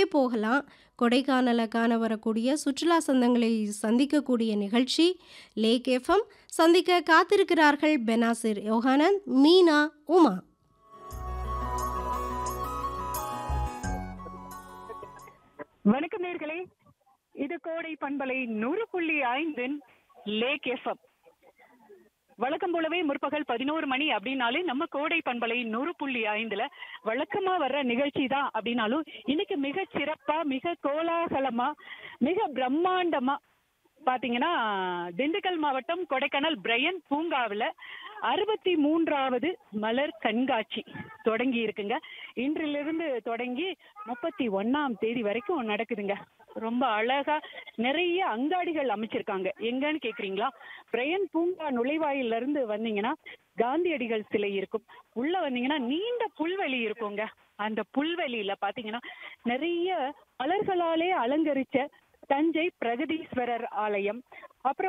போகலாம். கொடைக்கானல காண வரக்கூடிய சுற்றுலா சொந்தங்களை சந்திக்கக்கூடிய நிகழ்ச்சி லேக் எஃப்எம். சந்திக்க காத்திருக்கிறார்கள் பெனாசிர் யோகானந்த், மீனா, உமா. வணக்கம் நேர்களே இது கோடை பண்பலை நூறு புள்ளி ஐந்தின் லேக் எஃப்எம் வழக்கம் போலவே முற்பகல் பதினோரு மணி அப்படின்னாலே நம்ம கோடை பண்பலை நூறு புள்ளி ஐந்துல வழக்கமா வர்ற நிகழ்ச்சி தான் அப்படின்னாலும் இன்னைக்கு மிக சிறப்பா மிக கோலாகலமா மிக பிரம்மாண்டமா பாத்தீங்கன்னா திண்டுக்கல் மாவட்டம் கொடைக்கானல் பிரையன் பூங்காவில் அறுபத்தி மூன்றாவது மலர் கண்காட்சி தொடங்கி இருக்குங்க இன்றிலிருந்து தொடங்கி முப்பத்தி ஒன்னாம் தேதி வரைக்கும் நடக்குதுங்க ரொம்ப அழகா நிறைய அங்காடிகள் அமைச்சிருக்காங்க எங்கன்னு கேக்குறீங்களா பிரையன் பூங்கா நுழைவாயில இருந்து வந்தீங்கன்னா காந்தியடிகள் சிலை இருக்கும் உள்ள வந்தீங்கன்னா நீண்ட புல்வெளி இருக்குங்க அந்த புல்வெளியில பாத்தீங்கன்னா நிறைய மலர்களாலே அலங்கரிச்ச தஞ்சை பிரகதீஸ்வரர் ஆலயம் அப்புறம்